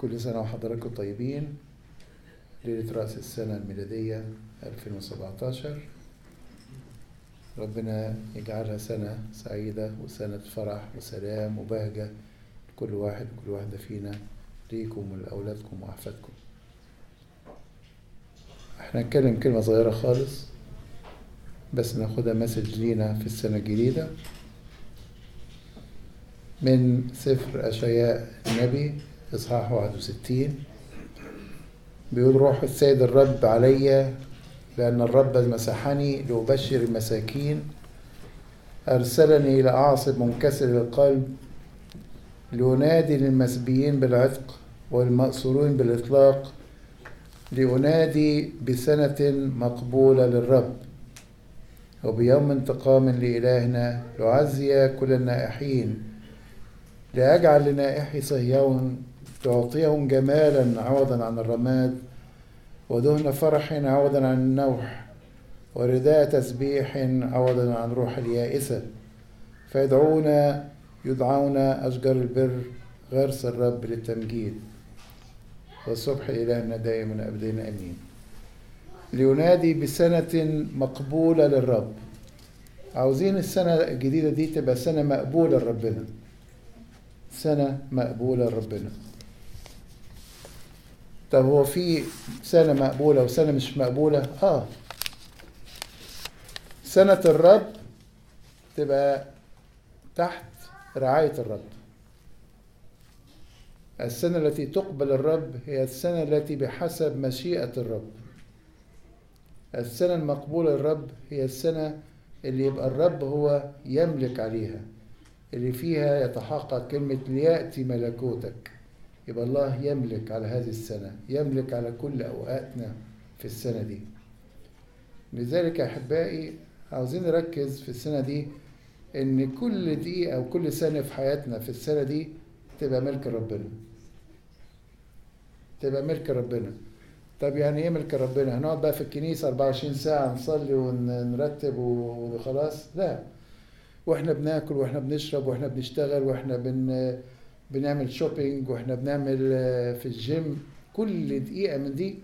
كل سنة وحضراتكم طيبين ليلة رأس السنة الميلادية 2017 ربنا يجعلها سنة سعيدة وسنة فرح وسلام وبهجة لكل واحد وكل واحدة فينا ليكم ولأولادكم وأحفادكم احنا هنتكلم كلمة صغيرة خالص بس ناخدها مسج لينا في السنة الجديدة من سفر أشعياء النبي إصحاح 61 بيقول روح السيد الرب علي لأن الرب مسحني لأبشر المساكين أرسلني لأعصب منكسر القلب لأنادي للمسبيين بالعتق والمأسورين بالإطلاق لأنادي بسنة مقبولة للرب وبيوم انتقام لإلهنا لأعزي كل النائحين لأجعل لنائحي صهيون تعطيهم جمالا عوضا عن الرماد ودهن فرح عوضا عن النوح ورداء تسبيح عوضا عن روح اليائسة فيدعون يدعون أشجار البر غرس الرب للتمجيد والصبح إلهنا دائما أبدين أمين لينادي بسنة مقبولة للرب عاوزين السنة الجديدة دي تبقى سنة مقبولة لربنا سنة مقبولة لربنا طب هو في سنة مقبولة وسنة مش مقبولة؟ آه سنة الرب تبقى تحت رعاية الرب السنة التي تقبل الرب هي السنة التي بحسب مشيئة الرب السنة المقبولة للرب هي السنة اللي يبقى الرب هو يملك عليها اللي فيها يتحقق كلمة ليأتي ملكوتك يبقى الله يملك على هذه السنة يملك على كل أوقاتنا في السنة دي لذلك يا أحبائي عاوزين نركز في السنة دي إن كل دقيقة أو كل سنة في حياتنا في السنة دي تبقى ملك ربنا تبقى ملك ربنا طب يعني ايه ملك ربنا هنقعد بقى في الكنيسة 24 ساعة نصلي ونرتب وخلاص لا واحنا بناكل واحنا بنشرب واحنا بنشتغل واحنا بن بنعمل شوبينج واحنا بنعمل في الجيم كل دقيقة من دي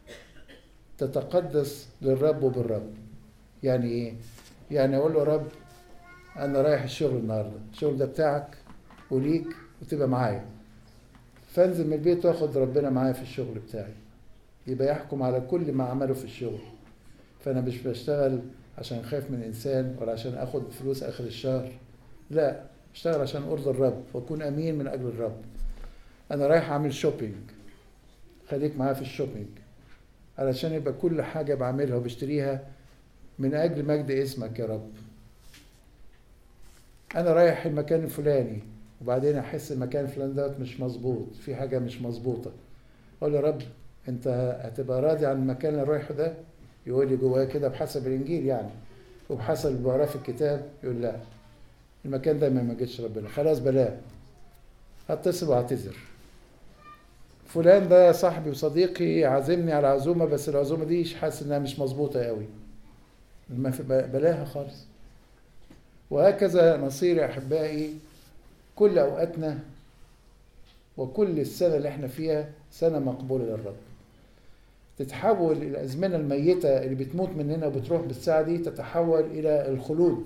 تتقدس للرب وبالرب يعني ايه يعني اقول له رب انا رايح الشغل النهارده الشغل ده بتاعك وليك وتبقى معايا فانزل من البيت واخد ربنا معايا في الشغل بتاعي يبقى يحكم على كل ما عمله في الشغل فانا مش بشتغل عشان خايف من انسان ولا عشان اخد فلوس اخر الشهر لا اشتغل عشان ارضي الرب واكون امين من اجل الرب انا رايح اعمل شوبينج خليك معايا في الشوبينج علشان يبقى كل حاجه بعملها وبشتريها من اجل مجد اسمك يا رب انا رايح المكان الفلاني وبعدين احس المكان الفلاني دوت مش مظبوط في حاجه مش مظبوطه اقول يا رب انت هتبقى راضي عن المكان اللي رايحه ده يقول لي جواه كده بحسب الانجيل يعني وبحسب اللي بقراه في الكتاب يقول لا المكان ده ما مجدش ربنا خلاص بلاه هتصل واعتذر فلان ده صاحبي وصديقي عازمني على عزومه بس العزومه دي حاسس انها مش مظبوطه قوي بلاها خالص وهكذا نصير يا احبائي كل اوقاتنا وكل السنه اللي احنا فيها سنه مقبوله للرب تتحول الازمنه الميته اللي بتموت مننا وبتروح بالساعه دي تتحول الى الخلود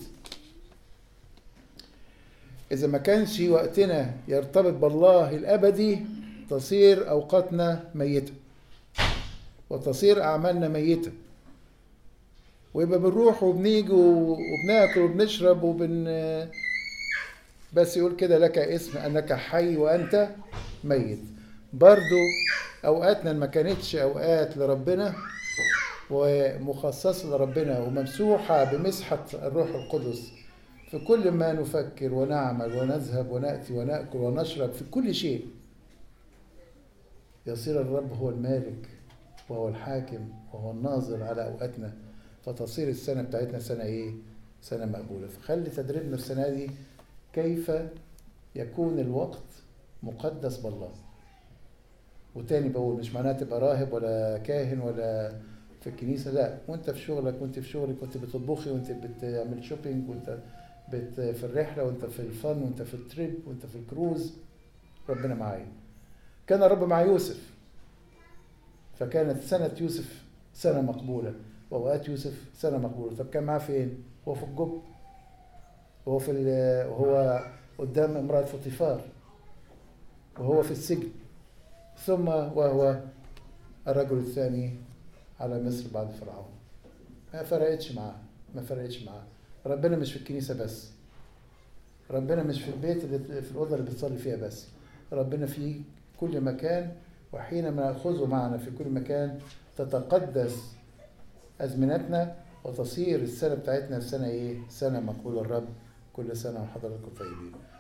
إذا ما كانش وقتنا يرتبط بالله الأبدي تصير أوقاتنا ميتة وتصير أعمالنا ميتة ويبقى بنروح وبنيجي وبناكل وبنشرب وبن بس يقول كده لك اسم أنك حي وأنت ميت برضو أوقاتنا ما كانتش أوقات لربنا ومخصصة لربنا وممسوحة بمسحة الروح القدس في كل ما نفكر ونعمل ونذهب ونأتي ونأكل ونشرب في كل شيء يصير الرب هو المالك وهو الحاكم وهو الناظر على أوقاتنا فتصير السنة بتاعتنا سنة إيه؟ سنة مقبولة فخلي تدريبنا السنة دي كيف يكون الوقت مقدس بالله وتاني بقول مش معناها تبقى راهب ولا كاهن ولا في الكنيسة لا وانت في شغلك وانت في شغلك وانت بتطبخي وانت بتعمل شوبينج وانت بت في الرحلة وانت في الفن وانت في التريب وانت في الكروز ربنا معايا كان الرب مع يوسف فكانت سنة يوسف سنة مقبولة وأوقات يوسف سنة مقبولة طب كان معاه فين؟ هو في الجب وهو في وهو قدام امرأة فطيفار وهو في السجن ثم وهو الرجل الثاني على مصر بعد فرعون ما فرقتش معاه ما فرقتش معاه ربنا مش في الكنيسة بس ربنا مش في البيت اللي في الأوضة اللي بتصلي فيها بس ربنا في كل مكان وحينما نأخذه معنا في كل مكان تتقدس أزمنتنا وتصير السنة بتاعتنا سنة إيه؟ سنة مقبول الرب كل سنة وحضراتكم طيبين